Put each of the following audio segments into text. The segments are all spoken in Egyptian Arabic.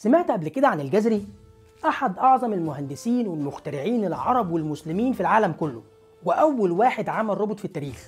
سمعت قبل كده عن الجزري؟ أحد أعظم المهندسين والمخترعين العرب والمسلمين في العالم كله وأول واحد عمل روبوت في التاريخ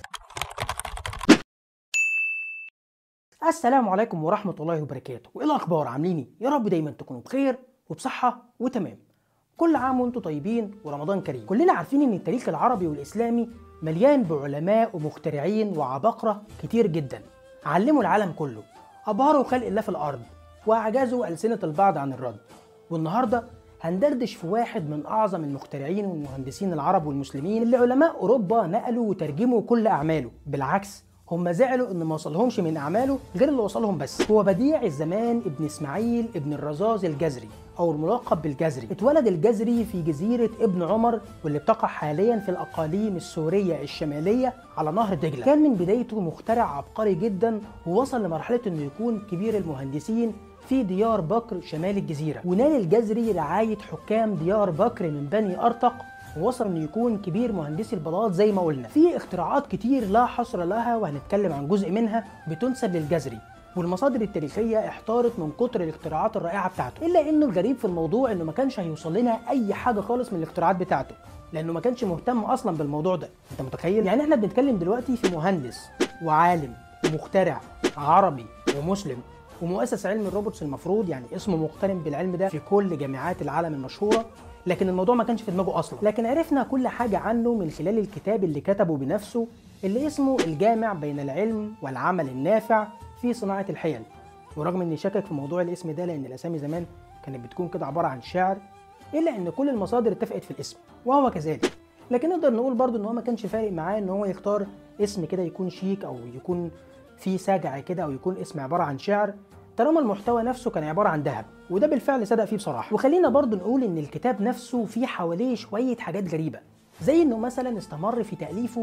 السلام عليكم ورحمة الله وبركاته وإيه الأخبار عاملين إيه؟ يا رب دايما تكونوا بخير وبصحة وتمام كل عام وانتم طيبين ورمضان كريم كلنا عارفين ان التاريخ العربي والاسلامي مليان بعلماء ومخترعين وعباقرة كتير جدا علموا العالم كله أبهروا خلق الله في الأرض وأعجزوا ألسنة البعض عن الرد والنهاردة هندردش في واحد من أعظم المخترعين والمهندسين العرب والمسلمين اللي علماء أوروبا نقلوا وترجموا كل أعماله بالعكس هم زعلوا ان ما وصلهمش من اعماله غير اللي وصلهم بس هو بديع الزمان ابن اسماعيل ابن الرزاز الجزري او الملقب بالجزري اتولد الجزري في جزيره ابن عمر واللي بتقع حاليا في الاقاليم السوريه الشماليه على نهر دجله كان من بدايته مخترع عبقري جدا ووصل لمرحله انه يكون كبير المهندسين في ديار بكر شمال الجزيره ونال الجزري رعايه حكام ديار بكر من بني ارتق ووصل انه يكون كبير مهندسي البلاط زي ما قلنا في اختراعات كتير لا حصر لها وهنتكلم عن جزء منها بتنسب للجزري والمصادر التاريخيه احتارت من كتر الاختراعات الرائعه بتاعته الا انه الغريب في الموضوع انه ما كانش هيوصل لنا اي حاجه خالص من الاختراعات بتاعته لانه ما كانش مهتم اصلا بالموضوع ده انت متخيل يعني احنا بنتكلم دلوقتي في مهندس وعالم ومخترع عربي ومسلم ومؤسس علم الروبوتس المفروض يعني اسمه مقترن بالعلم ده في كل جامعات العالم المشهوره لكن الموضوع ما كانش في دماغه اصلا لكن عرفنا كل حاجه عنه من خلال الكتاب اللي كتبه بنفسه اللي اسمه الجامع بين العلم والعمل النافع في صناعه الحيل ورغم اني شاكك في موضوع الاسم ده لان الاسامي زمان كانت بتكون كده عباره عن شعر الا ان كل المصادر اتفقت في الاسم وهو كذلك لكن نقدر نقول برضه ان هو ما كانش فارق معاه ان هو يختار اسم كده يكون شيك او يكون فيه سجع كده او يكون اسم عباره عن شعر طالما المحتوى نفسه كان عباره عن ذهب وده بالفعل صدق فيه بصراحه وخلينا برضو نقول ان الكتاب نفسه فيه حواليه شويه حاجات غريبه زي انه مثلا استمر في تاليفه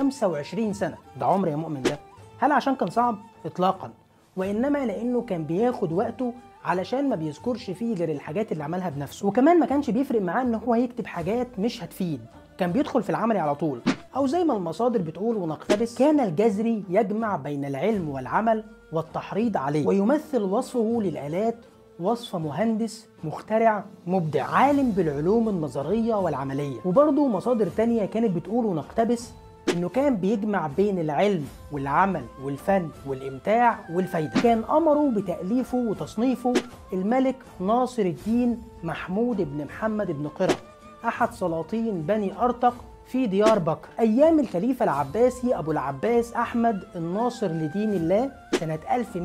25 سنه ده عمر يا مؤمن ده هل عشان كان صعب اطلاقا وانما لانه كان بياخد وقته علشان ما بيذكرش فيه غير الحاجات اللي عملها بنفسه وكمان ما كانش بيفرق معاه ان هو يكتب حاجات مش هتفيد كان بيدخل في العمل على طول او زي ما المصادر بتقول ونقتبس كان الجزري يجمع بين العلم والعمل والتحريض عليه ويمثل وصفه للآلات وصف مهندس مخترع مبدع عالم بالعلوم النظرية والعملية وبرضه مصادر تانية كانت بتقول ونقتبس انه كان بيجمع بين العلم والعمل والفن والامتاع والفايدة كان امره بتأليفه وتصنيفه الملك ناصر الدين محمود بن محمد بن قرة احد سلاطين بني ارتق في ديار بكر أيام الخليفة العباسي أبو العباس أحمد الناصر لدين الله سنة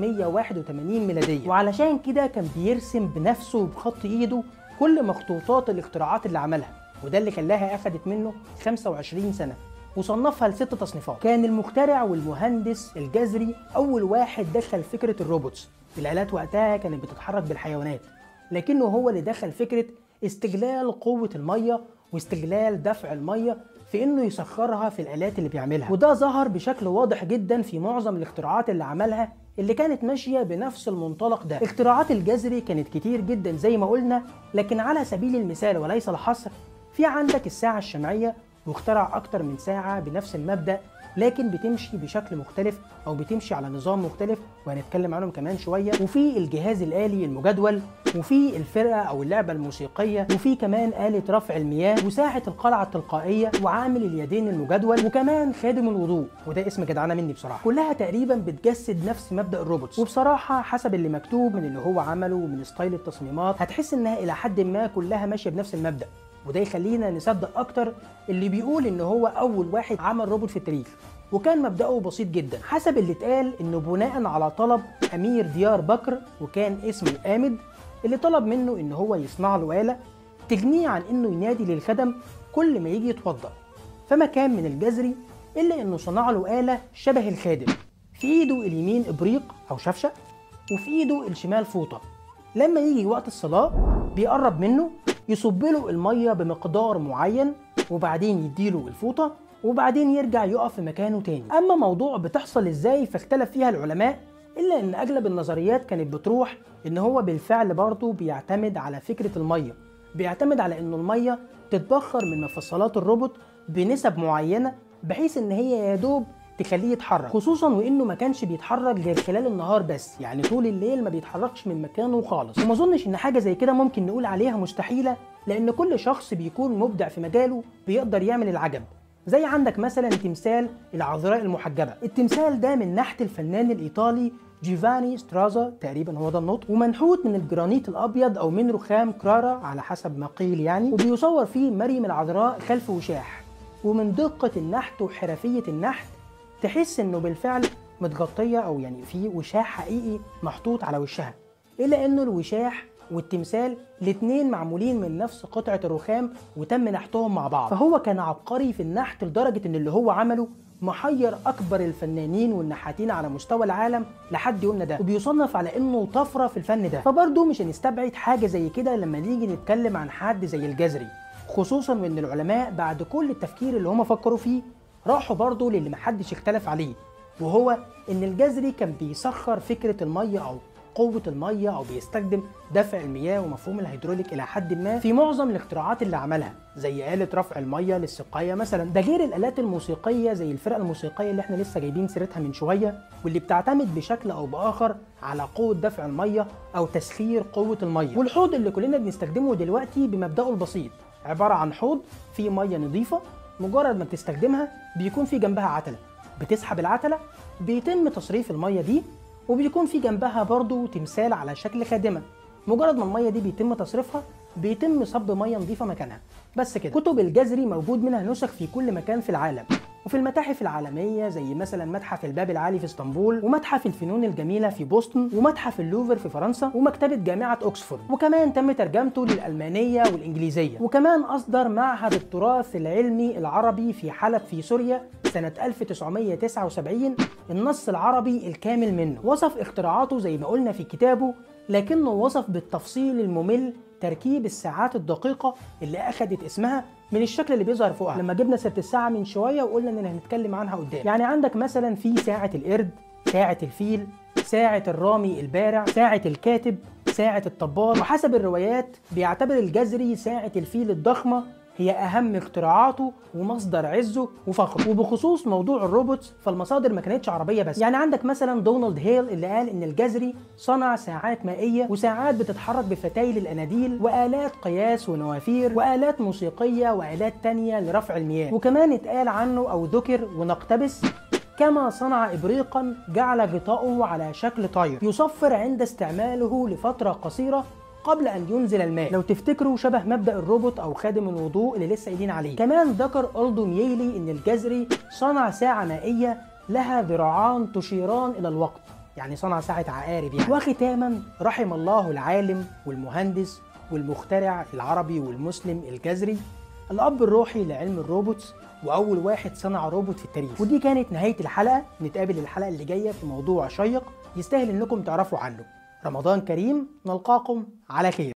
1181 ميلادية وعلشان كده كان بيرسم بنفسه وبخط إيده كل مخطوطات الاختراعات اللي عملها وده اللي خلاها أخدت منه 25 سنة وصنفها لست تصنيفات كان المخترع والمهندس الجزري أول واحد دخل فكرة الروبوتس الآلات وقتها كانت بتتحرك بالحيوانات لكنه هو اللي دخل فكرة استغلال قوة المية واستغلال دفع المية في انه يسخرها في الالات اللي بيعملها وده ظهر بشكل واضح جدا في معظم الاختراعات اللي عملها اللي كانت ماشيه بنفس المنطلق ده اختراعات الجزري كانت كتير جدا زي ما قلنا لكن على سبيل المثال وليس الحصر في عندك الساعه الشمعيه واخترع اكتر من ساعه بنفس المبدا لكن بتمشي بشكل مختلف او بتمشي على نظام مختلف وهنتكلم عنهم كمان شويه وفي الجهاز الالي المجدول وفي الفرقه او اللعبه الموسيقيه وفي كمان اله رفع المياه وساعه القلعه التلقائيه وعامل اليدين المجدول وكمان خادم الوضوء وده اسم جدعانه مني بصراحه كلها تقريبا بتجسد نفس مبدا الروبوتس وبصراحه حسب اللي مكتوب من اللي هو عمله ومن ستايل التصميمات هتحس انها الى حد ما كلها ماشيه بنفس المبدا وده يخلينا نصدق اكتر اللي بيقول ان هو اول واحد عمل روبوت في التاريخ وكان مبدأه بسيط جدا حسب اللي اتقال انه بناء على طلب امير ديار بكر وكان اسمه آمد اللي طلب منه ان هو يصنع له آلة تغنيه عن انه ينادي للخدم كل ما يجي يتوضأ فما كان من الجزري الا انه صنع له آلة شبه الخادم في ايده اليمين ابريق او شفشق وفي ايده الشمال فوطة لما يجي وقت الصلاة بيقرب منه يصب له المية بمقدار معين وبعدين يديله الفوطة وبعدين يرجع يقف في مكانه تاني اما موضوع بتحصل ازاي فاختلف فيها العلماء الا ان اغلب النظريات كانت بتروح ان هو بالفعل برضه بيعتمد على فكره الميه بيعتمد على انه الميه تتبخر من مفصلات الروبوت بنسب معينه بحيث ان هي يا دوب تخليه يتحرك خصوصا وانه ما كانش بيتحرك غير خلال النهار بس يعني طول الليل ما بيتحركش من مكانه خالص وما اظنش ان حاجه زي كده ممكن نقول عليها مستحيله لان كل شخص بيكون مبدع في مجاله بيقدر يعمل العجب زي عندك مثلا تمثال العذراء المحجبه التمثال ده من نحت الفنان الايطالي جيفاني سترازا تقريبا هو ده النطق ومنحوت من الجرانيت الابيض او من رخام كرارا على حسب ما قيل يعني وبيصور فيه مريم العذراء خلف وشاح ومن دقه النحت وحرفيه النحت تحس انه بالفعل متغطيه او يعني في وشاح حقيقي محطوط على وشها الا انه الوشاح والتمثال الاتنين معمولين من نفس قطعة الرخام وتم نحتهم مع بعض فهو كان عبقري في النحت لدرجة ان اللي هو عمله محير اكبر الفنانين والنحاتين على مستوى العالم لحد يومنا ده وبيصنف على انه طفره في الفن ده فبرضه مش هنستبعد حاجه زي كده لما نيجي نتكلم عن حد زي الجزري خصوصا وان العلماء بعد كل التفكير اللي هم فكروا فيه راحوا برضه للي محدش اختلف عليه وهو ان الجزري كان بيسخر فكره الميه او قوة المية أو بيستخدم دفع المياه ومفهوم الهيدروليك إلى حد ما في معظم الاختراعات اللي عملها زي آلة رفع المية للسقاية مثلا ده غير الآلات الموسيقية زي الفرقة الموسيقية اللي احنا لسه جايبين سيرتها من شوية واللي بتعتمد بشكل أو بآخر على قوة دفع المية أو تسخير قوة المية والحوض اللي كلنا بنستخدمه دلوقتي بمبدأه البسيط عبارة عن حوض فيه مية نظيفة مجرد ما بتستخدمها بيكون في جنبها عتلة بتسحب العتلة بيتم تصريف المية دي وبيكون في جنبها برضو تمثال على شكل خادمه مجرد ما الميه دي بيتم تصريفها بيتم صب ميه نظيفه مكانها بس كده كتب الجزري موجود منها نسخ في كل مكان في العالم وفي المتاحف العالمية زي مثلا متحف الباب العالي في اسطنبول ومتحف الفنون الجميلة في بوسطن ومتحف اللوفر في فرنسا ومكتبة جامعة اوكسفورد وكمان تم ترجمته للألمانية والإنجليزية وكمان أصدر معهد التراث العلمي العربي في حلب في سوريا سنة 1979 النص العربي الكامل منه وصف اختراعاته زي ما قلنا في كتابه لكنه وصف بالتفصيل الممل تركيب الساعات الدقيقة اللي أخدت اسمها من الشكل اللي بيظهر فوقها لما جبنا سيرة الساعة من شوية وقلنا إننا هنتكلم عنها قدام يعني عندك مثلا في ساعة القرد ساعة الفيل ساعة الرامي البارع ساعة الكاتب ساعة الطباخ وحسب الروايات بيعتبر الجزري ساعة الفيل الضخمة هي أهم اختراعاته ومصدر عزه وفخره وبخصوص موضوع الروبوتس فالمصادر ما كانتش عربية بس يعني عندك مثلا دونالد هيل اللي قال إن الجزري صنع ساعات مائية وساعات بتتحرك بفتايل الأناديل وآلات قياس ونوافير وآلات موسيقية وآلات تانية لرفع المياه وكمان اتقال عنه أو ذكر ونقتبس كما صنع إبريقا جعل غطاؤه على شكل طير يصفر عند استعماله لفترة قصيرة قبل ان ينزل الماء لو تفتكروا شبه مبدا الروبوت او خادم الوضوء اللي لسه قايلين عليه كمان ذكر ألدو مييلي ان الجزري صنع ساعه مائيه لها ذراعان تشيران الى الوقت يعني صنع ساعة عقارب يعني وختاما رحم الله العالم والمهندس والمخترع العربي والمسلم الجزري الأب الروحي لعلم الروبوتس وأول واحد صنع روبوت في التاريخ ودي كانت نهاية الحلقة نتقابل الحلقة اللي جاية في موضوع شيق يستاهل إنكم تعرفوا عنه رمضان كريم نلقاكم على خير